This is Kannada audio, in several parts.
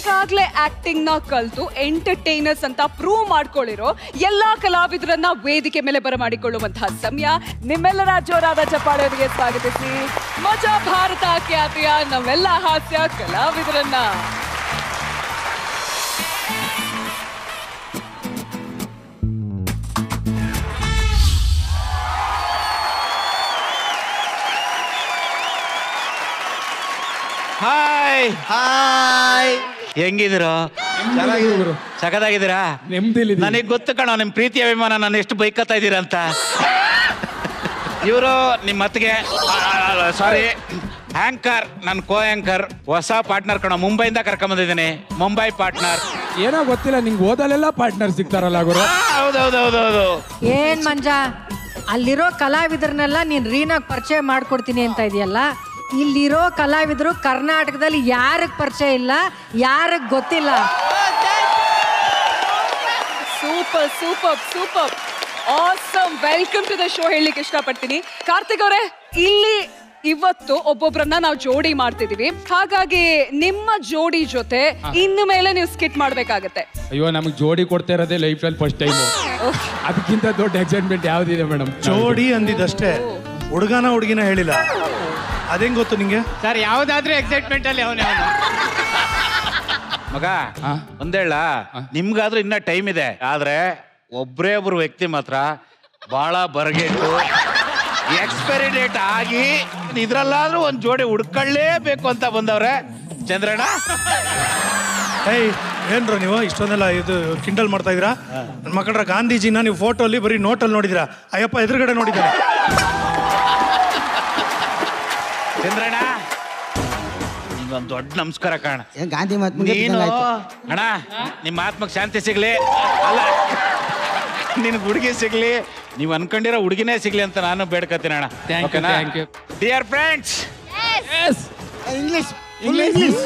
ಈಗಾಗ್ಲೇ ಆಕ್ಟಿಂಗ್ ನ ಕಲ್ತು ಎಂಟರ್ಟೈನರ್ಸ್ ಅಂತ ಪ್ರೂವ್ ಮಾಡ್ಕೊಳ್ಳಿರೋ ಎಲ್ಲಾ ಕಲಾವಿದರನ್ನ ವೇದಿಕೆ ಮೇಲೆ ಬರಮಾಡಿಕೊಳ್ಳುವಂತಹ ಸಮಯ ನಿಮ್ಮೆಲ್ಲರ ಜೋರಾದ ಚಪ್ಪಾಳೆಯವರಿಗೆ ಸ್ವಾಗತಿಸಿ ಮಜಾ ಭಾರತ ಖ್ಯಾತಿಯ ನಮ್ಮೆಲ್ಲ ಹಾಸ್ಯ ಕಲಾವಿದರನ್ನ ಹಾಯ್ ಹಾಯ್ ಹೆಂಗಿದ್ದೀರಾ ಸಖತ್ತಾಗಿದ್ದೀರಾ ನೆಮ್ಮದಿಲಿ ನನಗೆ ಗೊತ್ತು ಕಣ ನಿಮ್ ಪ್ರೀತಿ ಅಭಿಮಾನ ನಾನು ಎಷ್ಟು ಬೈಕತ್ತಾ ಇದ್ದೀರಾ ಅಂತ ಇವರು ನಿಮ್ಮ ಮತ್ತಿಗೆ ಸಾರಿ ಆಂಕರ್ ನನ್ನ ಕೋ ಆಂಕರ್ ಹೊಸ ಪಾರ್ಟ್ನರ್ ಕಣ ಮುಂಬೈಯಿಂದ ಕರ್ಕೊಂಬಂದಿದ್ದೀನಿ ಮುಂಬೈ ಪಾರ್ಟ್ನರ್ ಏನೋ ಗೊತ್ತಿಲ್ಲ ನಿಂಗೆ ಓದಲೆಲ್ಲ ಪಾರ್ಟ್ನರ್ ಸಿಗ್ತಾರಲ್ಲ ಗುರು ಹೌದೌದೌದೌದು ಏನ್ ಮಂಜ ಅಲ್ಲಿರೋ ಕಲಾವಿದರನ್ನೆಲ್ಲ ನೀನ್ ರೀನಾಗ್ ಪರಿಚಯ ಮಾಡ್ಕೊಡ್ತೀನಿ ಅಂತ ಇದೆಯಲ್ಲ ಇಲ್ಲಿರೋ ಕಲಾವಿದರು ಕರ್ನಾಟಕದಲ್ಲಿ ಯಾರಿಗ್ ಪರಿಚಯ ಇಲ್ಲ ಯಾರಿಗ್ ಗೊತ್ತಿಲ್ಲ super super super awesome welcome to the show ಹೇಳಲಿಕ್ಕೆ ಇಷ್ಟಪಡ್ತೀನಿ ಕಾರ್ತಿಕ್ ಅವರೇ ಇಲ್ಲಿ ಇವತ್ತು ಒಬ್ಬೊಬ್ರನ್ನ ನಾವು ಜೋಡಿ ಮಾಡ್ತಿದೀವಿ ಹಾಗಾಗಿ ನಿಮ್ಮ ಜೋಡಿ ಜೊತೆ ಇನ್ನು ಮೇಲೆ ನೀವು ಸ್ಕಿಟ್ ಮಾಡ್ಬೇಕಾಗತ್ತೆ ಅಯ್ಯೋ ನಮಗೆ ಜೋಡಿ ಕೊಡ್ತಾ ಇರೋದೇ ಲೈಫಲ್ಲಿ ಫಸ್ಟ್ ಟೈಮು ಅದಕ್ಕಿಂತ ದೊಡ್ಡ ಎಕ್ಸೈಟ್ಮೆಂಟ್ ಯಾವ್ದಿದೆ ಮೇಡಮ್ ಜೋಡಿ ಅಂದಿದ್ದಷ್ಟೇ ಹುಡುಗನ ಹುಡುಗಿನ ಹೇಳಿಲ್ಲ ಅದೇಂಗ್ ಗೊತ್ತು ನಿಂಗೆ ಸರ್ ಯಾವ್ದಾದ್ರೂ ಎಕ್ಸೈಟ್ಮೆಂಟ್ ಅಲ್ಲಿ ಅವನೇ ಅವನು ಮಗ ಆ? ಒಂದೇಳ ನಿಮ್ಗಾದ್ರೂ ಇನ್ನ ಟೈಮ್ ಇದೆ ಆದ್ರೆ ಒಬ್ರೇ ಒಬ್ರು ವ್ಯಕ್ತಿ ಮಾತ್ರ ಬಹಳ ಬರಗೇಟು ಎಕ್ಸ್ಪೈರಿ ಡೇಟ್ ಆಗಿ ಇದ್ರಲ್ಲಾದ್ರೂ ಒಂದ್ ಜೋಡಿ ಹುಡ್ಕೊಳ್ಳೇಬೇಕು ಅಂತ ಬಂದವ್ರೆ ಚಂದ್ರಣ್ಣ ಏಯ್ ಏನ್ರ ನೀವು ಇಷ್ಟೊಂದೆಲ್ಲ ಇದು ಕಿಂಡಲ್ ಮಾಡ್ತಾ ಇದೀರಾ ನನ್ನ ಮಕ್ಕಳ ಗಾಂಧೀಜಿನ ನೀವು ಫೋಟೋ ಅಲ್ಲಿ ಬರೀ ನೋಟಲ್ಲಿ ನೋಡಿದಿರಾ ಅಯ್ಯಪ್ಪ ಎದುರುಗಡೆ ನೋಡಿದ್ದಾನೆ ಚಂದ್ರಣ್ಣ ನಿಮ್ಗೊಂದ್ ದೊಡ್ಡ ನಮಸ್ಕಾರ ಕಾಣ ಏನ್ ಗಾಂಧಿ ಮತ್ ನೀನು ಅಣ್ಣ ನಿಮ್ಮ ಆತ್ಮಕ್ ಶಾಂತಿ ಸಿಗ್ಲಿ ಅಲ್ಲ ನಿನ್ ಹುಡುಗಿ ಸಿಗ್ಲಿ ನೀವು ಅನ್ಕೊಂಡಿರೋ ಹುಡುಗಿನೇ ಸಿಗ್ಲಿ ಅಂತ ನಾನು ಬೇಡ್ಕತ್ತೀನಿ ಅಣ್ಣ Thank you, thank you. Dear friends English full English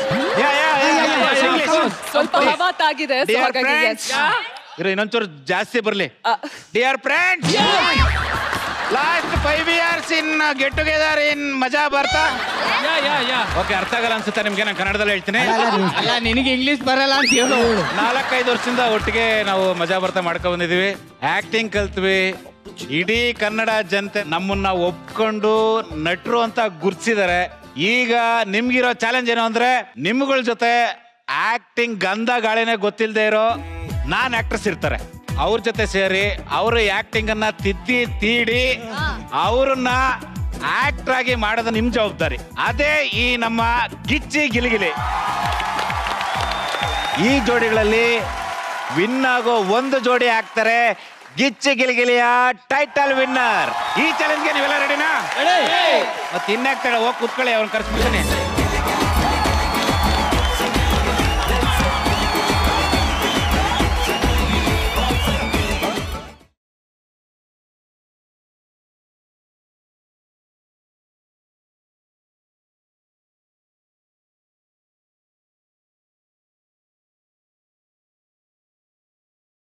ಸ್ವಲ್ಪ ಹವಾತಾಗಿದೆ so ಡಿಯರ್ ಹಾಗಾಗಿ ಫ್ರೆಂಡ್ಸ್ yes. ಇರೋ ಇನ್ನೊಂಚೂರು ಜಾಸ್ತಿ ಬರ್ಲಿ ಆ, dear friends last five years in get together in ಮಜಾ ಬರ್ತಾ ಓಕೆ ಅರ್ಥ ಆಗಲ್ಲ ಅನ್ಸುತ್ತೆ ನಿಮ್ಗೆ ನಾನು ಕನ್ನಡದಲ್ಲಿ ಹೇಳ್ತೀನಿ ಅಲ್ಲ ನಿನಗೆ ಇಂಗ್ಲಿಷ್ ಬರಲ್ಲ ಅಂತ ಹೇಳು ನಾಲ್ಕೈದು ವರ್ಷದಿಂದ ಒಟ್ಟಿಗೆ ನಾವು ಮಜಾ ಬರ್ತಾ ಮಾಡ್ಕೊಂಡ್ ಬಂದಿದೀವಿ ಆಕ್ಟಿಂಗ್ ಕಲ್ತ್ವಿ ಇಡೀ ಕನ್ನಡ ಜನತೆ ನಮ್ಮನ್ನ ಒಪ್ಕೊಂಡು ನಟರು ಅಂತ ಗುರ್ತಿಸಿದ್ದಾರೆ ಈಗ ನಿಮ್ಗಿರೋ ಚಾಲೆಂಜ್ ಏನು ಅಂದ್ರೆ ನಿಮ್ಗಳ ಜೊತೆ ಆಕ್ಟಿಂಗ್ ಗಂಧ ಗಾಳಿನೇ ಗೊತ್ತಿಲ್ಲದೆ ಇರೋ ನಾನ್ ಆಕ್ಟ್ರೆಸ್ ಇರ್ತಾರೆ ಅವ್ರ ಜೊತೆ ಸೇರಿ ಅವ್ರ ಆಕ್ಟಿಂಗ್ ಅನ್ನ ತಿದ್ದಿ ತೀಡಿ ಅವ್ರನ್ನ ಆಕ್ಟರ್ ಆಗಿ ಮಾಡೋದು ನಿಮ್ ಜವಾಬ್ದಾರಿ ಅದೇ ಈ ನಮ್ಮ ಗಿಚ್ಚಿ ಗಿಲಿಗಿಲಿ ಈ ಜೋಡಿಗಳಲ್ಲಿ ವಿನ್ ಆಗೋ ಒಂದು ಜೋಡಿ ಆಗ್ತಾರೆ ಗಿಚ್ಚಿ ಗಿಲಿಗಿಲಿಯ ಟೈಟಲ್ ವಿನ್ನರ್ ಈ ಚಾಲೆಂಜ್ಗೆ ನೀವೆಲ್ಲ ರೆಡಿನಾ ಮತ್ತೆ ಇನ್ನಾಗ್ತಾಳೆ ಹೋಗಿ ಕೂತ್ಕೊಳ್ಳಿ ಅವ್ರನ್ನ ಕರ್ಸ್ಬಿಡ್ತೀನಿ